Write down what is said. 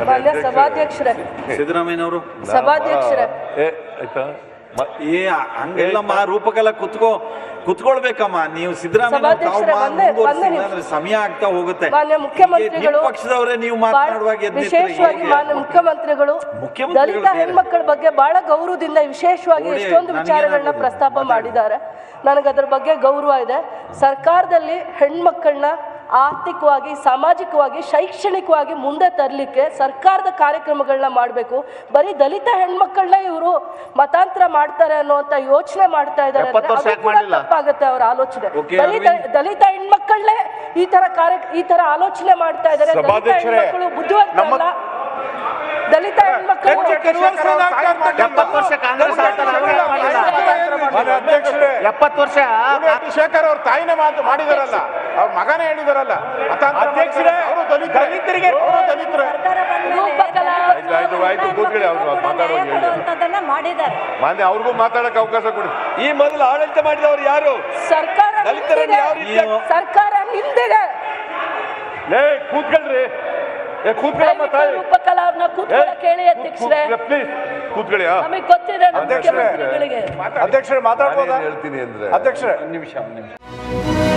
ಮಾನ್ಯ ಸಭಾಧ್ಯಕ್ಷರೇ ಸಿದ್ದರಾಮಯ್ಯನವರು ಸಭಾಧ್ಯಕ್ಷರೇ ಏ ಆಯ್ತಾ ಮ- ಏ ಹಂಗೆಲ್ಲಮ್ಮ ರೂಪಕಲ್ಲ ಕುತ್ಕೋ ಕುತ್ಕೊಳ್ಬೇಕಮ್ಮ ನೀವು ಸಿದ್ದರಾಮಯ್ಯ ತಾವು ಸಭಾಧ್ಯಕ್ಷರೇ, ಮಾ- ಒಂದೇ- ಮುಂದುವರ್ಸಿ, ಒಂದೇ ನಿಮಿಷ. ಇಲ್ಲಾಂದ್ರೆ ಸಮಯ ಆಗ್ತಾ ಹೋಗುತ್ತೆ ಮಾನ್ಯ ಮುಖ್ಯಮಂತ್ರಿಗಳು ನಿಮ್ಮ ಪಕ್ಷದವರೇ ನೀವು ಬಹಳ ಮಾತನಾಡುವಾಗ ಎದ್ದು ನಿಂತ್ರೆ ವಿಶೇಷವಾಗಿ ಹೇಗೆ? ಮಾನ್ಯ ಮುಖ್ಯಮಂತ್ರಿಗಳು ಮುಖ್ಯಮಂತ್ರಿಗಳು ದಲಿತ ಬೇರೆ. ಹೆಣ್ಮಕ್ಳ ಬಗ್ಗೆ ಬಹಳ ಗೌರವದಿಂದ ವಿಶೇಷವಾಗಿ ನೋಡಿ, ಎಷ್ಟೊಂದು ನನಗೇನಾಗೋದು? ವಿಚಾರಗಳನ್ನ ಪ್ರಸ್ತಾಪ ಮಾಡಿದ್ದಾರೆ ನನಗೆ ಅದ್ರ ಬಗ್ಗೆ ಗೌರವ ಇದೆ ಸರ್ಕಾರದಲ್ಲಿ ಹೆಣ್ಮಕ್ಕಳನ್ನ ಆರ್ಥಿಕವಾಗಿ ಸಾಮಾಜಿಕವಾಗಿ ಶೈಕ್ಷಣಿಕವಾಗಿ ಮುಂದೆ ತರಲಿಕ್ಕೆ ಸರ್ಕಾರದ ಕಾರ್ಯಕ್ರಮಗಳನ್ನ ಮಾಡಬೇಕು ಬರೀ ದಲಿತ ಹೆಣ್ಮಕ್ಕಳನ್ನ ಇವರು ಮತಾಂತರ ಮಾಡ್ತಾರೆ ಅನ್ನುವಂತ ಯೋಚನೆ ಮಾಡ್ತಾ ಇದ್ದಾರೆ ಅಂದ್ರೆ ಎಪ್ಪತ್ತು ವರ್ಷ ಅದು ಯಾಕೆ ಕೂಡ ಮಾಡ್ಲಿಲ್ಲ? ತಪ್ಪಾಗುತ್ತೆ ಅವರ ಆಲೋಚನೆ Okay, ಬರೀ ದ- ಅರವಿಂದ್. ದಲಿತ ಹೆಣ್ಮಕ್ಕಳನ್ನೇ ಈ ತರ ಕಾರ್ಯ ಈ ತರ ಆಲೋಚನೆ ಮಾಡ್ತಾ ಇದ್ದಾರೆ ದಲಿತ ಸಭಾಧ್ಯಕ್ಷರೇ, ಹೆಣ್ಮಕ್ಕಳು ಬುದ್ಧಿವಂತರಲ್ಲ ದಲಿತ ಹೆಣ್ಮಕ್ಳು ಎಪ್ಪತ್ತು ವರ್ಷ ಕಾಂಗ್ರೆಸ್ ಆಳ್ತಾರೆ, ಅವ್ರು ಯಾಕ್ ಮಾಡಿಲ್ಲ? ಮಾನ್ಯ ಅಧ್ಯಕ್ಷರೇ ಎಪ್ಪತ್ತು ವರ್ಷ ಶೇಖರ್ ಅವ್ರ ತಾಯಿನೇ ಮಾತು ಮಾಡಿದಾರಲ್ಲ ಅವ್ರ ಮಗನೇ ಹೇಳಿದಾರಲ್ಲ ಅಧ್ಯಕ್ಷರೇ, ಅವರು ದಲಿತರಿಗೆ ಅವರು ದಲಿತರು ರೂಪಕಲಾ ಆಯ್ತು ಆಯ್ತು ಆಯ್ತು ಕೂತ್ಕೊಳ್ಳಿ ಅವ್ರು ಮಾತಾಡುವಾಗ ಹೇಳಿ ಕೊಡುವಂಥದ್ದನ್ನ ಮಾಡಿದ್ದಾರೆ ಮಾನ್ಯ ಅವ್ರಿಗೂ ಮಾತಾಡಕ್ಕೆ ಅವಕಾಶ ಕೊಡಿ ಈ ಮೊದಲು ಆಡಳಿತ ಮಾಡಿದವರು ಯಾರು ಸರ್ಕಾರ ದಲಿತರನ್ನು ಯಾವ ನಿಂತಿದೆ. ರೀತಿಯಾಗಿ- ಸರ್ಕಾರ ನಿಂತಿದೆ ಲೇ ಕೂತ್ಕೊಳ್ರಿ ಏ ಕೂತ್ಕೊಳ್ಳಮ್ಮ ದಯವಿಟ್ಟು ತಾಯಿ ರೂಪಕಲಾ ಅವ್ರನ್ನ ಕೂತ್ಕೊಳ್ಳೋಕೆ ಹೇಳಿ ಅಧ್ಯಕ್ಷರೇ ಪ್ಲೀಸ್ ಕೂತ್ಕೊಳ್ಳಿ ಆ. ನಮಗೆ ಗೊತ್ತಿದೆ ನಮ್ಮ ಅಧ್ಯಕ್ಷರೇ. ಮುಖ್ಯಮಂತ್ರಿಗಳಿಗೆ ಅಧ್ಯಕ್ಷರೇ ಮಾತಾಡ್ಬೋದಾ ನಾನೇನ್ ಹೇಳ್ತೀನಿ ಅಂದ್ರೆ ಅಧ್ಯಕ್ಷರೇ ಒಂದ್ ನಿಮಿಷ ಒಂದ್ ನಿಮಿಷ